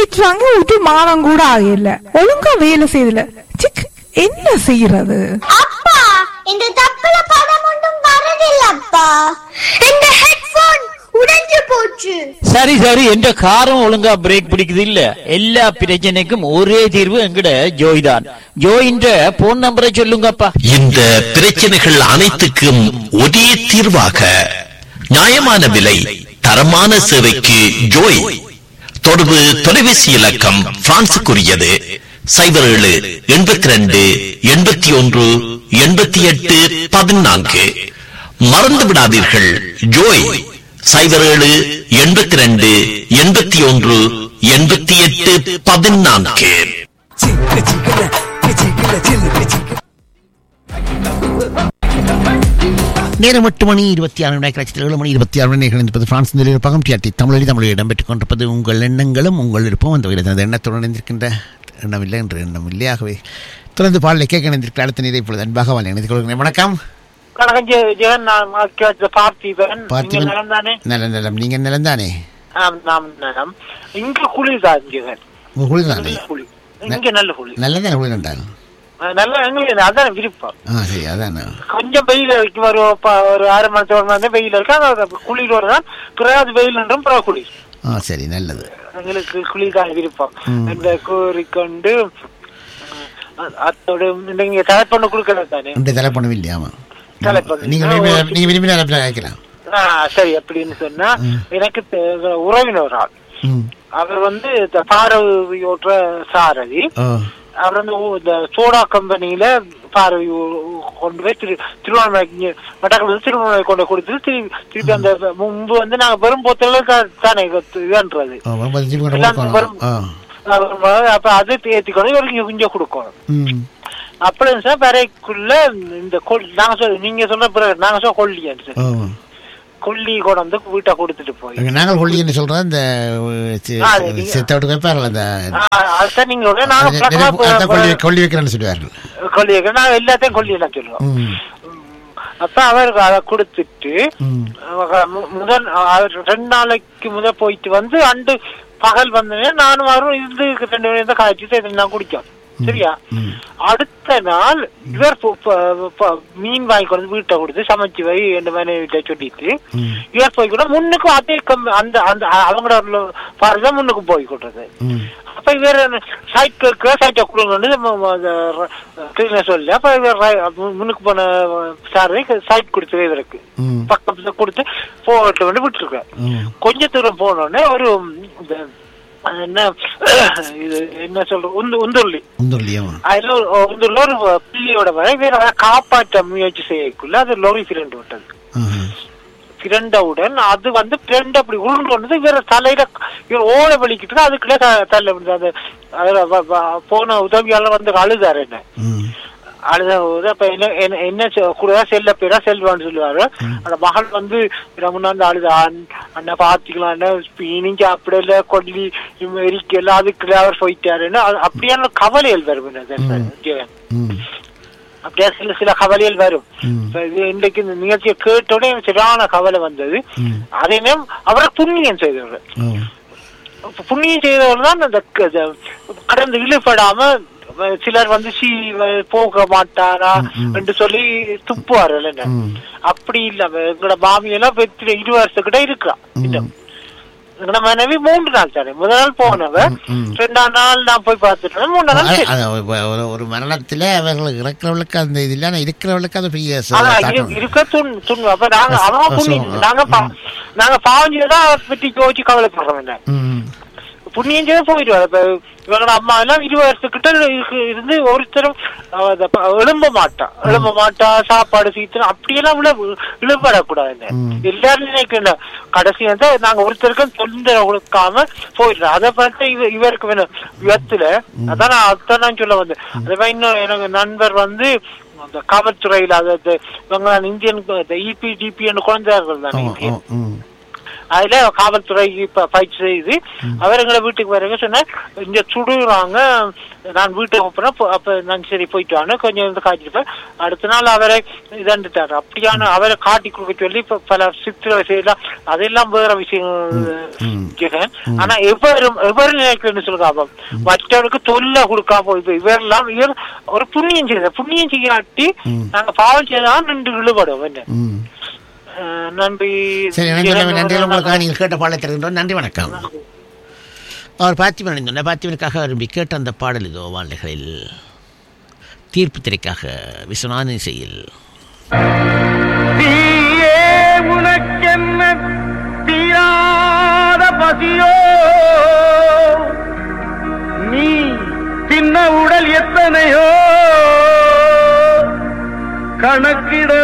திட்டுறாங்க ஒரு மாதம் கூட ஆகல ஒழுங்கா வேலை செய்யல சிக் என்ன செய்யறது அப்பா இந்த தப்புல படம் ஒன்றும் வரதில்லப்பா இந்த ஹெட்போன் உடைஞ்சு போச்சு சரி சரி என்ற காரம் ஒழுங்கா பிரேக் பிடிக்குது இல்ல எல்லா பிரச்சனைக்கும் ஒரே தீர்வு எங்கட ஜோய் தான் ஜோயின்ற போன் நம்பரை சொல்லுங்கப்பா இந்த பிரச்சனைகள் அனைத்துக்கும் ஒரே தீர்வாக நியாயமான விலை தரமான சேவைக்கு ஜோய் தொடர்பு தொலைபேசி இலக்கம் பிரான்சுக்குரியது சைபர் ஏழு எண்பத்தி ரெண்டு எண்பத்தி ஒன்று எண்பத்தி எட்டு பதினான்கு மறந்து விடாதீர்கள் ஜோய் சைபர் ஏழு எண்பத்தி ரெண்டு எண்பத்தி ஒன்று எண்பத்தி எட்டு பதினான்கு நேரம் எட்டு மணி இருபத்தி ஆறு மணி கட்சி ஏழு மணி இருபத்தி ஆறு மணி என்பது பிரான்ஸ் நிலையிருப்பகம் டிஆர்டி தமிழொலி தமிழில் இடம்பெற்றுக் கொண்டிருப்பது உங்கள் எண்ணங்களும் உங்கள் விருப்பம் அந்த வகையில் அந்த எண்ணத்துடன் இணைந்திருக்கின்ற எண்ணம் இல்லை என்று எண்ணம் இல்லையாகவே தொடர்ந்து பாடலை கேட்க இணைந்திருக்கிற அடுத்த நீரை இப்பொழுது அன்பாக வாழ் இணைந்து கொள்கிறேன் வணக்கம் வணக்கம் ஜெ- ஜெகன் நான் மார்க்கெட் பார்த்திபன் நீங்க பார்த்திபன் நலம் தானே நல்ல நலம் நீங்கள் நிலந்தானே ஆம், நாம் நலம் இங்க குளிர்தான் ஜெகன் உங்கள் குளிர் தானே நல்ல குளி இங்க நல்ல குளி நல்லதானே குளிர் என்றால் நல்ல எங்களுக்கு அதான் விருப்பம் ஆ சரி அதானே கொஞ்சம் வெயில் இருக்கு ஒரு ப- ஒரு அரை மணி ஒரு மணி வெயில் இருக்கு ஆனா குளிர் வருதான் பிறகு அது வெயில் என்றும் பிறகு குளிர் ஆ சரி நல்லது எங்களுக்கு குளிர் தான் விருப்பம் ம். இந்த கூறிக்கொண்டு அஹ், அத்தோடு நீங்க தயார் பண்ண கொடுக்கறது தானே இன்றைய தலைப்பணம் இல்லையா ஆமாம் தலைப்பணம். நீங்கள் விரும்பி நீங்கள் விரும்பின அழைப்பில் கேட்கலாம் ஆ, சரி அப்படின்னு சொன்னா எனக்கு தெ- உறவினர் ஒரு ஆள் ம் அவர் வந்து இந்த பார்வையோற்ற சாரதி ஓ அவர் வந்து ஊ- இந்த சோடா கம்பெனியில பார்வை ஊ- ஊ- கொண்டு போய் திரு திருவண்ணாமலை மட்டக்களப்பு திருவண்ணாமலை கொண்டு கொடுத்து திருப்பி திருப்பி அந்த முன்பு வந்து நாங்க வெறும் பொத்தல தானே இது- இதுன்றது ஓ ரொம்ப திருப்பி கொண்டு எல்லாம் கொடுக்கணும் வரும். ஆ அவர் அப்ப அதை ஏத்திக்கணும் இவருக்கு கொஞ்சம் கொடுக்கணும் ம் அப்படி சார் வரைக்குள்ள இந்த கொல் நாங்க சொல்ல நீங்க சொன்ன பிறகு நாங்க சொல்ல கொல்லியான்னு சார் ஓ கொல்லி கொண்டு வந்து வீட்டை கொடுத்துட்டு போய் இங்க நாங்கள் கொள்ளின்னு சொல்றோம் இந்த ஆ, அது நீங்க- செத்தவிட்டு வைப்பார்கள் அந்த அதுதான் நீங்க சொல்ற நாங்க அது நிறைய பக்கமா அந்த கொள்ளி போ- கொள்ளி வைக்கிறேன்னு சொல்லுவார்கள் கொல்லி வைக்கிறோம். நாங்க எல்லாத்தையும் கொல்லி எல்லாம் சொல்லுவோம் ம் ம். அப்ப அவருக்கு அதை கொடுத்துட்டு ம் அவங்க மு- முதல் அவர் ரெண்டு நாளைக்கு முதல் போயிட்டு வந்து அண்டு பகல் வந்தேன் நானும் வரும் இருந்து ரெண்டு பேரும் இருந்தா காய்ச்சி இதை நான் குடிச்சோம் சரியா ம். அடுத்த நாள் இவர் பு- ப- ப- மீன் வாங்கி கொண்டு வந்து வீட்டை கொடுத்து சமைச்சு வை என் மனைவிட்ட சொல்லிட்டு ம். இவர் போய் கூட முன்னுக்கும் அதே கம்பி அந்த அந்த அவங்களோட பாருதான் முன்னுக்கும் போய் கொடுறது ம் அப்ப இவர் சைட் கேட்க சைட்டை கொடுங்கன்னு கிளீனர் சொல்லி அப்ப இவர் ரை- முன்னுக்கு போன சாரை சைட் கொடுத்து இவருக்கு ம் பக்கத்துல கொடுத்து போட்டு வந்து விட்டுருக்க ம் கொஞ்ச தூரம் போனோடனே ஒரு இந்த அது என்ன இது என்ன சொல்ற உந்து உந்துள்ளி உந்துள்ளியமா அதுல ஒரு உந்துள்ள ஒரு பிள்ளையோட வரை வேற அதை காப்பாற்ற முயற்சி செய்யக்குள்ள அது லோரி பிரண்டு விட்டது பிரண்டவுடன் அது வந்து பிரண்டு அப்படி உருண்டு வந்தது வேற தலையில இவர் ஓட வலிக்கிட்டு அதுக்குள்ளே த- தள்ள விடுது அது அதுல வ- வ- போன உதவியாளர் வந்து அழுதாரு என்ன ம் அழுத போது அப்ப என்ன என்ன- என்ன செ- கூட செல்ல பேரா செல்வான்னு சொல்லுவாரு அந்த மகள் வந்து இவரை முன்னாடி அழுதா அண்ணா பாத்துக்கலாம் அண்ணா இனிங்க அப்படி இல்ல கொல்லி எரிக்கல அதுக்குள்ள அவர் போயிட்டாருன்னு அது அப்படியான கவலைகள் வரும் என்ன ஜெகன். ம் அப்படியே சில சில கவலைகள் வரும் ம். இப்ப இது இன்றைக்கு இந்த நிகழ்ச்சியை கேட்டோடனே எனக்கு சரியான கவலை வந்தது ம். அதே நேரம் அவரை புண்ணியம் செய்தவர் ஓ புண்ணியம் செய்தவர் தான் அந்த க- இந்த கடந்து இழுபடாம அஹ், சிலர் வந்து சி அஹ், போக மாட்டாரா என்று சொல்லி துப்புவார்கள் என்ன ம். அப்படி இல்ல அவ எங்களோட மாமியெல்லாம் பெற்று இரு வருஷத்துக்கிட்ட இருக்கிறான் இன்னும். எங்களோட மனைவி மூன்று நாள் தானே முதல் நாள் போனவ ம். ரெண்டாம் நாள் நான் போய் பார்த்துட்டேன் மூணாம் நாள் சரி. அது ஒரு- ஒரு ஒரு மரணத்தில் அவர்கள் இறக்கிறவர்களுக்கு அந்த இது இல்லை ஆனால் இருக்கிறவர்களுக்கு அது பெரிய ச- ஆனா இரு- தாக்கம் இருக்க துண் துண் அப்ப நாங்க அஸ்- அவன் அசுரம். புண்ணியம் நாங்க பா- நாங்க பாவஞ்சதான் அதை பற்றி யோசிச்சு கவலைப்படுறோம் என்ன ம் புண்ணியம் செய்ய போயிடுவார் இப்ப இவங்களோட அம்மா எல்லாம் இருபது வருஷத்துக்கிட்ட இருக்கு- இருந்து ஒருத்தரும் அஹ், அந்த ப- எழும்ப மாட்டா எழும்ப மாட்டா சாப்பாடு சீத்தனம் அப்படியெல்லாம் உள்ள இழுபடக்கூடாது ம். எல்லாரும் நினைக்கிறேன் கடைசி வந்து நாங்க ஒருத்தருக்கும் தொந்தரவு கொடுக்காம போயிடுறோம் அதை பார்த்து இவ இவருக்கு வேணும் வியத்துல அதான் நான் அதான் நான் சொல்ல வந்தேன் அதே மாதிரி இன்னும் எனக்கு நண்பர் வந்து அந்த காவல்துறையில அதாவது இவங்க இந்தியன் இபி டிபி குழந்தைகள் தானே ஆமா, இந்தியன் ஆமா, ம் அதுல காவல்துறை இப்ப பயிற்சி செய்து அவர் எங்களை வீட்டுக்கு வரங்க சொன்னார் இங்க சுடுறாங்க நான் வீட்டுக்கு போறேன் அப்ப- அப்ப நான் சரி போயிட்டு வாங்க கொஞ்சம் இருந்து காய்ச்சிருப்பேன் அடுத்த நாள் அவரை இதண்டுட்டார் அப்படியான அவரை காட்டி கொடுக்க சொல்லி இப்ப பல சித்திரை செய்யலாம் அதெல்லாம் வேற விஷயம் ஜெகன் ஆனா எவரும் எவரு நினைக்கிறேன்னு சொல்லுங்க அப்ப மற்றவருக்கு தொல்லை கொடுக்காம இப்ப இவரெல்லாம் இவர் ஒரு புண்ணியம் செய்த புண்ணியம் செய்யாட்டி நாங்க பாவம் செய்தான் நின்று இழுபடும் என்ன ம் அஹ் நன்றி சரி நன்றி ஜெகன். நன்றி உங்களுக்கு நீங்கள் கேட்ட பாடலை தருகின்றோம் நன்றி வணக்கம் அவர் பார்த்திபன் அணிந்துள்ள பார்த்திபனுக்காக விரும்பி கேட்ட அந்த பாடல் இதோ வாழ்க்கைகளில் தீர்ப்பு திரைக்காக விஸ்வநாதன் இசையில் தீயே உனக்கென்ன தீராத பசியோ நீ தின்ன உடல் எத்தனையோ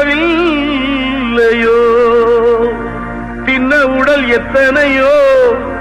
கணக்கிடவில்லையோ தின்ன உடல் எத்தனையோ